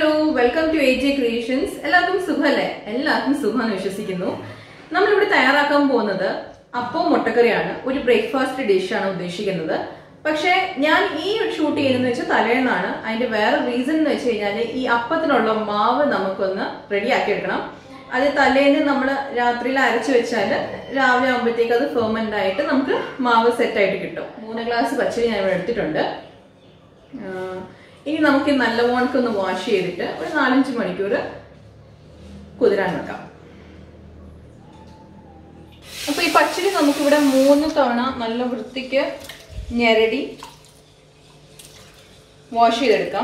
hello welcome to A J creations എല്ലാവർക്കും സുഖമല്ലേ എല്ലാവർക്കും സുഖമെന്ന് വിശ്വസിക്കുന്നു നമ്മളിവിടെ തയ്യാറാക്കാൻ പോകുന്നത് അപ്പവും മുട്ടക്കറിയാണ് ഒരു ബ്രേക്ക്ഫാസ്റ്റ് ഡിഷാണ് ഉദ്ദേശിക്കുന്നത് പക്ഷേ ഞാൻ ഈ ഷൂട്ട് ചെയ്യുന്നത് വെച്ചാൽ തലേന്നാണ് അതിന്റെ വേറെ റീസൺ എന്ന് വെച്ച് കഴിഞ്ഞാൽ ഈ അപ്പത്തിനുള്ള മാവ് നമുക്കൊന്ന് റെഡിയാക്കി എടുക്കണം അത് തലേന്ന് നമ്മൾ രാത്രിയിൽ അരച്ചു വെച്ചാൽ രാവിലെ ആകുമ്പോഴത്തേക്ക് അത് ഫെർമെന്റ് ആയിട്ട് നമുക്ക് മാവ് സെറ്റ് ആയിട്ട് കിട്ടും മൂന്ന് ഗ്ലാസ് പച്ചരി ഞാൻ ഇവിടെ എടുത്തിട്ടുണ്ട് ആഹ് ഇനി നമുക്ക് ഈ നല്ല ഒന്ന് വാഷ് ചെയ്തിട്ട് ഒരു നാലഞ്ച് മണിക്കൂർ കുതിരാൻ വെക്കാം അപ്പൊ ഈ പച്ചരി നമുക്കിവിടെ മൂന്ന് തവണ നല്ല വൃത്തിക്ക് ഞെരടി വാഷ് ചെയ്തെടുക്കാം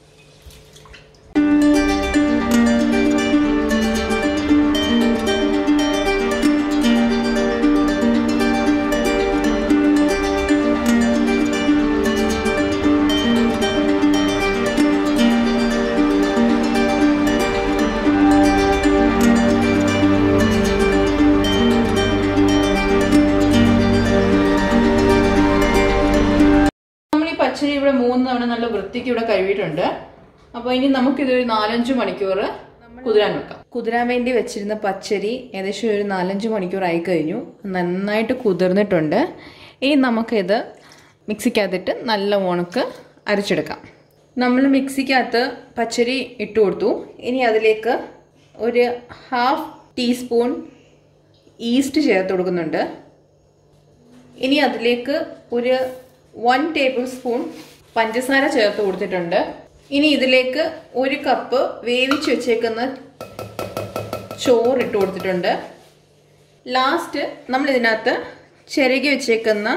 നമ്മൾ ഈ പച്ചരി ഇവിടെ മൂന്ന് തവണ നല്ല വൃത്തിക്ക് ഇവിടെ കഴുകിയിട്ടുണ്ട് അപ്പോൾ ഇനി നമുക്കിതൊരു നാലഞ്ച് മണിക്കൂർ കുതിരാൻ വെക്കാം കുതിരാൻ വേണ്ടി വെച്ചിരുന്ന പച്ചരി ഏകദേശം ഒരു നാലഞ്ച് മണിക്കൂർ ആയി കഴിഞ്ഞു നന്നായിട്ട് കുതിർന്നിട്ടുണ്ട് ഇനി നമുക്കിത് മിക്സിക്കകത്തിട്ട് നല്ല ഉണക്ക് അരച്ചെടുക്കാം നമ്മൾ മിക്സിക്കകത്ത് പച്ചരി ഇട്ട് കൊടുത്തു ഇനി അതിലേക്ക് ഒരു ഹാഫ് ടീസ്പൂൺ ഈസ്റ്റ് ചേർത്ത് കൊടുക്കുന്നുണ്ട് ഇനി അതിലേക്ക് ഒരു വൺ ടേബിൾ സ്പൂൺ പഞ്ചസാര ചേർത്ത് കൊടുത്തിട്ടുണ്ട് ഇനി ഇതിലേക്ക് ഒരു കപ്പ് വേവിച്ച് വെച്ചേക്കുന്ന ചോറ് ഇട്ട് കൊടുത്തിട്ടുണ്ട് ലാസ്റ്റ് നമ്മൾ ഇതിനകത്ത് ചിരകി വെച്ചേക്കുന്ന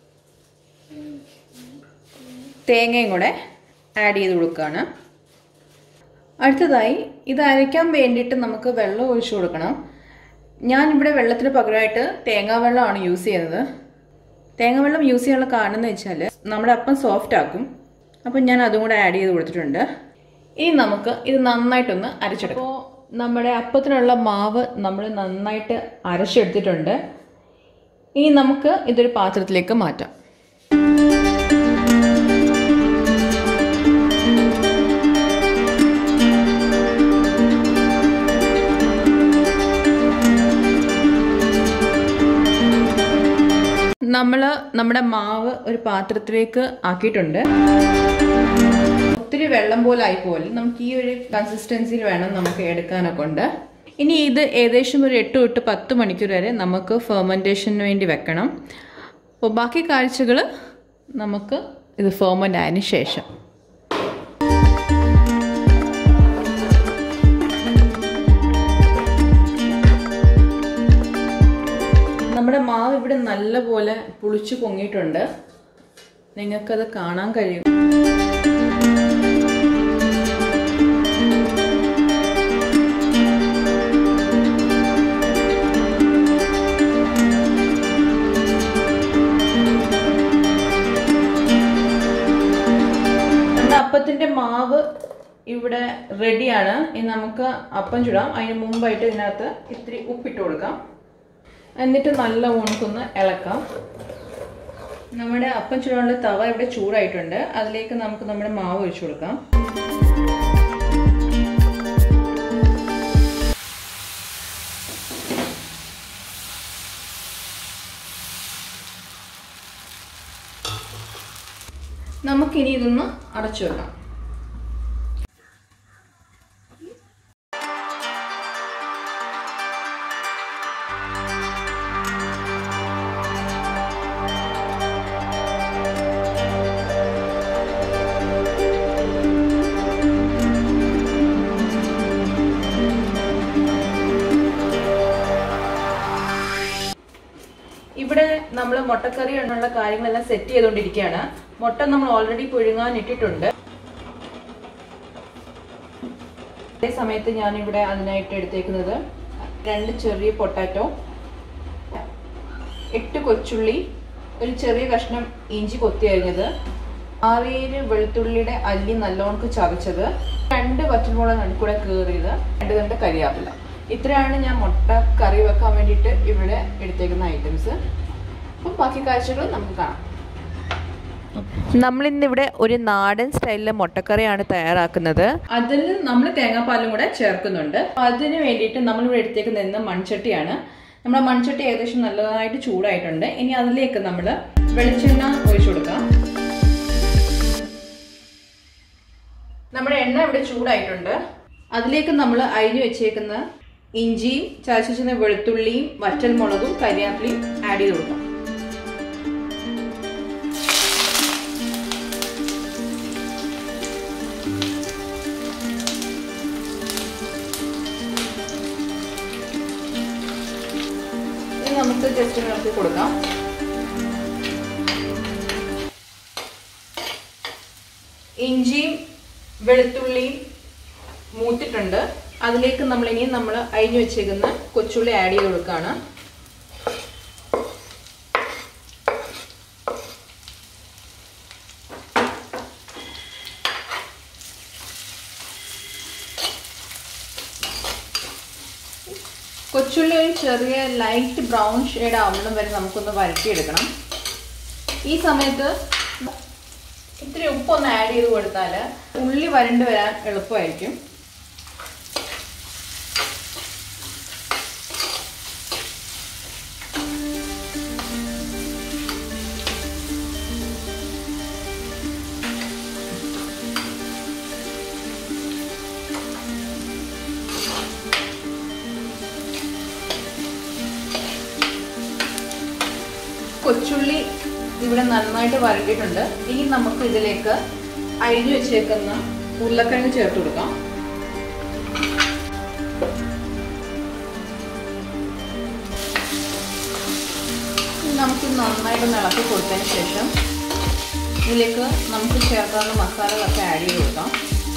തേങ്ങയും കൂടെ ആഡ് ചെയ്ത് കൊടുക്കുകയാണ് അടുത്തതായി ഇത് അരയ്ക്കാൻ വേണ്ടിയിട്ട് നമുക്ക് വെള്ളം ഒഴിച്ചു കൊടുക്കണം ഞാനിവിടെ വെള്ളത്തിന് പകരമായിട്ട് തേങ്ങാ വെള്ളമാണ് യൂസ് ചെയ്യുന്നത് തേങ്ങ വെള്ളം യൂസ് ചെയ്യാനുള്ള കാരണം എന്ന് വെച്ചാൽ നമ്മുടെ അപ്പം സോഫ്റ്റ് ആക്കും അപ്പം ഞാൻ അതും കൂടെ ആഡ് ചെയ്ത് കൊടുത്തിട്ടുണ്ട് ഇനി നമുക്ക് ഇത് നന്നായിട്ടൊന്ന് അരച്ചെടുക്കാം അപ്പോൾ നമ്മുടെ അപ്പത്തിനുള്ള മാവ് നമ്മൾ നന്നായിട്ട് അരച്ചെടുത്തിട്ടുണ്ട് ഇനി നമുക്ക് ഇതൊരു പാത്രത്തിലേക്ക് മാറ്റാം നമ്മൾ നമ്മുടെ മാവ് ഒരു പാത്രത്തിലേക്ക് ആക്കിയിട്ടുണ്ട് ഒത്തിരി വെള്ളം പോലെ ആയിപ്പോലെ നമുക്ക് ഈ ഒരു കൺസിസ്റ്റൻസിയിൽ വേണം നമുക്ക് എടുക്കാനൊക്കെ ഉണ്ട് ഇനി ഇത് ഏകദേശം ഒരു എട്ട് തൊട്ട് പത്ത് മണിക്കൂർ വരെ നമുക്ക് ഫെർമെൻറ്റേഷന് വേണ്ടി വെക്കണം അപ്പോൾ ബാക്കി കാഴ്ചകൾ നമുക്ക് ഇത് ഫെർമെൻ്റ് ആയതിനു ശേഷം നമ്മുടെ മാവ് ഇവിടെ നല്ലപോലെ പുളിച്ചു പൊങ്ങിയിട്ടുണ്ട് നിങ്ങൾക്കത് കാണാൻ കഴിയും നമ്മുടെ അപ്പത്തിന്റെ മാവ് ഇവിടെ റെഡിയാണ് ഇനി നമുക്ക് അപ്പം ചുടാം അതിന് മുമ്പായിട്ട് ഇതിനകത്ത് ഇത്തിരി ഉപ്പിട്ട് കൊടുക്കാം എന്നിട്ട് നല്ല ഉണക്കൊന്ന് ഇളക്കാം നമ്മുടെ അപ്പം ചൂടാനുള്ള തവ ഇവിടെ ചൂടായിട്ടുണ്ട് അതിലേക്ക് നമുക്ക് നമ്മുടെ മാവ് ഒഴിച്ചു കൊടുക്കാം നമുക്കിനി ഇതൊന്ന് അടച്ചു വെക്കാം ഇവിടെ നമ്മൾ മുട്ടക്കറി എന്നുള്ള കാര്യങ്ങളെല്ലാം സെറ്റ് ചെയ്തുകൊണ്ടിരിക്കുകയാണ് മുട്ട നമ്മൾ ഓൾറെഡി പുഴുങ്ങാൻ ഇട്ടിട്ടുണ്ട് അതേ സമയത്ത് ഞാൻ ഇവിടെ അതിനായിട്ട് എടുത്തേക്കുന്നത് രണ്ട് ചെറിയ പൊട്ടാറ്റോ എട്ട് കൊച്ചുള്ളി ഒരു ചെറിയ കഷ്ണം ഇഞ്ചി കൊത്തി അരിഞ്ഞത് ആറേഴ് വെളുത്തുള്ളിയുടെ അല്ലി നല്ലോണക്ക് ചതച്ചത് രണ്ട് പച്ചമുളക് നടുക്കൂടെ കീറിയത് രണ്ട് രണ്ട് കരിയാപ്പില ഇത്രയാണ് ഞാൻ മുട്ട കറി വെക്കാൻ വേണ്ടിയിട്ട് ഇവിടെ എടുത്തേക്കുന്ന ഐറ്റംസ് അപ്പം ബാക്കി കാഴ്ചകൾ നമുക്ക് കാണാം നമ്മളിന്നിവിടെ ഒരു നാടൻ സ്റ്റൈലിലെ മുട്ടക്കറിയാണ് തയ്യാറാക്കുന്നത് അതിൽ നമ്മൾ തേങ്ങാപ്പാലും കൂടെ ചേർക്കുന്നുണ്ട് അതിന് വേണ്ടിയിട്ട് നമ്മളിവിടെ എടുത്തേക്കുന്ന ഇന്ന് മൺചട്ടിയാണ് നമ്മുടെ മൺചട്ടി ഏകദേശം നല്ലതായിട്ട് ചൂടായിട്ടുണ്ട് ഇനി അതിലേക്ക് നമ്മൾ വെളിച്ചെണ്ണ ഒഴിച്ചു കൊടുക്കാം നമ്മുടെ എണ്ണ ഇവിടെ ചൂടായിട്ടുണ്ട് അതിലേക്ക് നമ്മൾ അരിഞ്ഞു വെച്ചേക്കുന്ന ഇഞ്ചിയും ചതച്ചുവെച്ചിരുന്ന വെളുത്തുള്ളിയും വറ്റൽ മുളകും കരിയാപ്പിലയും ആഡ് ചെയ്ത് കൊടുക്കാം ഇനി നമുക്ക് ജസ്റ്റ് ഇളക്കി കൊടുക്കാം ഇഞ്ചിയും വെളുത്തുള്ളിയും മൂത്തിട്ടുണ്ട് അതിലേക്ക് നമ്മൾ ഇനി നമ്മൾ അരിഞ്ഞു വെച്ചേക്കുന്ന കൊച്ചുള്ളി ആഡ് ചെയ്ത് കൊടുക്കുകയാണ് കൊച്ചുള്ളി ഒരു ചെറിയ ലൈറ്റ് ബ്രൗൺ ഷെയ്ഡ് ആവുന്നതും വരെ നമുക്കൊന്ന് വരട്ടിയെടുക്കണം ഈ സമയത്ത് ഇത്തിരി ഉപ്പൊന്ന് ആഡ് ചെയ്ത് കൊടുത്താൽ ഉള്ളി വരണ്ട് വരാൻ എളുപ്പമായിരിക്കും കൊച്ചുള്ളി ഇവിടെ നന്നായിട്ട് വരണ്ടിയിട്ടുണ്ട് ഇനി നമുക്ക് ഇതിലേക്ക് അരിഞ്ഞു വെച്ചേക്കുന്ന ഉരുളക്കിഴങ്ങ് ചേർത്ത് കൊടുക്കാം നമുക്ക് നന്നായിട്ട് ഇളക്കി കൊടുത്തതിന് ശേഷം ഇതിലേക്ക് നമുക്ക് ചേർക്കാവുന്ന മസാലകളൊക്കെ ആഡ് ചെയ്ത് കൊടുക്കാം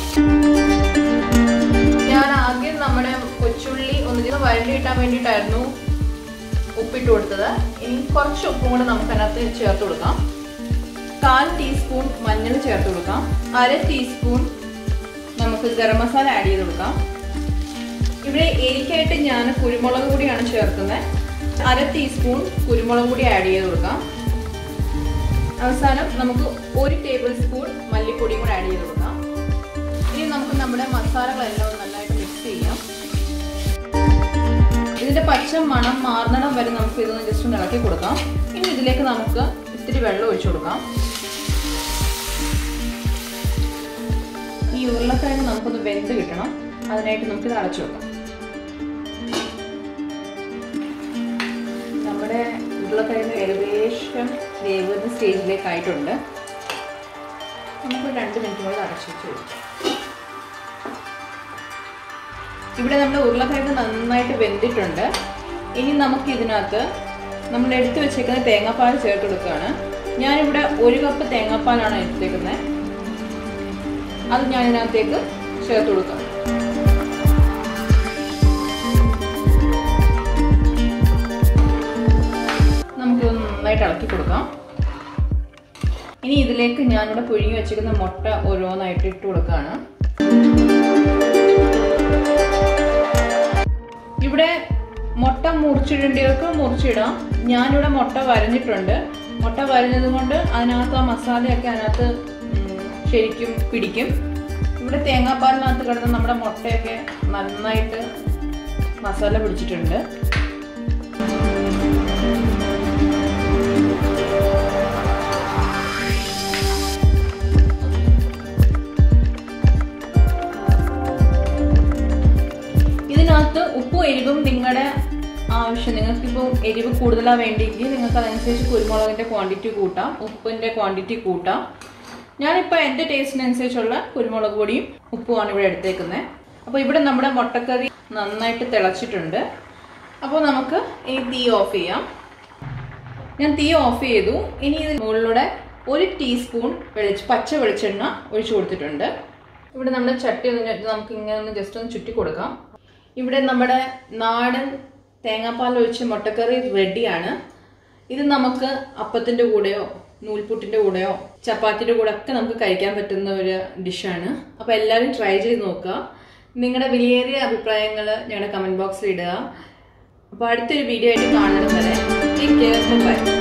ഞാൻ ആദ്യം നമ്മുടെ കൊച്ചുള്ളി ഒന്നിങ്ങനെ വരണ്ടി കിട്ടാൻ വേണ്ടിയിട്ടായിരുന്നു ഉപ്പിട്ട് കൊടുത്തത് ഇനി കുറച്ച് ഉപ്പും കൂടെ നമുക്ക് അതിനകത്ത് ചേർത്ത് കൊടുക്കാം കാൽ ടീസ്പൂൺ മഞ്ഞൾ ചേർത്ത് കൊടുക്കാം അര ടീസ്പൂൺ നമുക്ക് ഗരം മസാല ആഡ് ചെയ്ത് കൊടുക്കാം ഇവിടെ എരിക്കായിട്ട് ഞാൻ കുരുമുളക് പൊടിയാണ് ചേർക്കുന്നത് അര ടീസ്പൂൺ കുരുമുളക് പൊടി ആഡ് ചെയ്ത് കൊടുക്കാം അവസാനം നമുക്ക് ഒരു ടേബിൾ സ്പൂൺ മല്ലിപ്പൊടിയും കൂടെ ആഡ് ചെയ്ത് കൊടുക്കാം ഇനി നമുക്ക് നമ്മുടെ മസാലകളെല്ലാം നന്നായിട്ട് മിക്സ് ചെയ്യാം ഇതിന്റെ പച്ച മണം മാറുന്നിടം വരെ നമുക്ക് ഇതൊന്ന് ജസ്റ്റ് ഒന്ന് ഇളക്കി കൊടുക്കാം ഇനി ഇതിലേക്ക് നമുക്ക് ഇത്തിരി വെള്ളം ഒഴിച്ചു കൊടുക്കാം ഈ ഉരുളക്കിഴങ്ങ് നമുക്കൊന്ന് വെന്ത് കിട്ടണം അതിനായിട്ട് നമുക്ക് ഇത് അടച്ചു വെക്കാം നമ്മുടെ ഉരുളക്കിഴങ്ങ് ഏകദേശം വേവുന്ന സ്റ്റേജിലേക്ക് ആയിട്ടുണ്ട് നമുക്ക് രണ്ട് മിനിറ്റ് കൂടെ അടച്ചു വെച്ച് കൊടുക്കാം ഇവിടെ നമ്മുടെ ഉരുളക്കിഴങ്ങ് നന്നായിട്ട് വെന്തിട്ടുണ്ട് ഇനി നമുക്ക് ഇതിനകത്ത് നമ്മൾ എടുത്തു വെച്ചേക്കുന്ന തേങ്ങാപ്പാൽ ചേർത്ത് കൊടുക്കുകയാണ് ഞാനിവിടെ ഒരു കപ്പ് തേങ്ങാപ്പാലാണ് എടുത്തേക്കുന്നത് അത് ഞാൻ ഇതിനകത്തേക്ക് ചേർത്ത് കൊടുക്കാം നമുക്ക് നന്നായിട്ട് ഇളക്കി കൊടുക്കാം ഇനി ഇതിലേക്ക് ഞാനിവിടെ പുഴുങ്ങി വെച്ചിരിക്കുന്ന മുട്ട ഓരോന്നായിട്ട് ഇട്ട് കൊടുക്കുകയാണ് ഇവിടെ മുട്ട മുറിച്ചിടേണ്ടിയവർക്ക് മുറിച്ചിടാം ഞാനിവിടെ മുട്ട വരഞ്ഞിട്ടുണ്ട് മുട്ട വരഞ്ഞത് കൊണ്ട് അതിനകത്ത് ആ മസാലയൊക്കെ അതിനകത്ത് ശരിക്കും പിടിക്കും ഇവിടെ തേങ്ങാപ്പാലിനകത്ത് കിടന്ന് നമ്മുടെ മുട്ടയൊക്കെ നന്നായിട്ട് മസാല പിടിച്ചിട്ടുണ്ട് ഇതിനകത്ത് ഉപ്പും എരിവും നിങ്ങളുടെ ആവശ്യം നിങ്ങൾക്കിപ്പോൾ എരിവ് കൂടുതലാണ് വേണ്ടിയെങ്കിൽ നിങ്ങൾക്ക് അതനുസരിച്ച് കുരുമുളകിൻ്റെ ക്വാണ്ടിറ്റി കൂട്ടാം ഉപ്പിൻ്റെ ക്വാണ്ടിറ്റി കൂട്ടാം ഞാനിപ്പോൾ എൻ്റെ ടേസ്റ്റിനനുസരിച്ചുള്ള കുരുമുളക് പൊടിയും ഉപ്പുമാണ് ഇവിടെ എടുത്തേക്കുന്നത് അപ്പോൾ ഇവിടെ നമ്മുടെ മുട്ടക്കറി നന്നായിട്ട് തിളച്ചിട്ടുണ്ട് അപ്പോൾ നമുക്ക് ഇനി തീ ഓഫ് ചെയ്യാം ഞാൻ തീ ഓഫ് ചെയ്തു ഇനി ഇതിന് മുകളിലൂടെ ഒരു ടീസ്പൂൺ വെളിച്ച പച്ച വെളിച്ചെണ്ണ ഒഴിച്ചു കൊടുത്തിട്ടുണ്ട് ഇവിടെ നമ്മുടെ ചട്ടി ഒന്ന് നമുക്ക് ഇങ്ങനെ ഒന്ന് ജസ്റ്റ് ഒന്ന് ചുറ്റി കൊടുക്കാം ഇവിടെ നമ്മുടെ നാടൻ തേങ്ങാപ്പാൽ ഒഴിച്ച് മുട്ടക്കറി റെഡിയാണ് ഇത് നമുക്ക് അപ്പത്തിൻ്റെ കൂടെയോ നൂൽപുട്ടിൻ്റെ കൂടെയോ ചപ്പാത്തിൻ്റെ കൂടെ ഒക്കെ നമുക്ക് കഴിക്കാൻ പറ്റുന്ന ഒരു ഡിഷാണ് അപ്പോൾ എല്ലാവരും ട്രൈ ചെയ്ത് നോക്കുക നിങ്ങളുടെ വിലയേറിയ അഭിപ്രായങ്ങൾ ഞങ്ങളുടെ കമൻറ്റ് ബോക്സിൽ ഇടുക അപ്പോൾ അടുത്തൊരു വീഡിയോ ആയിട്ട് കാണുന്നത് വരെ ടേക്ക് കെയർ ബൈ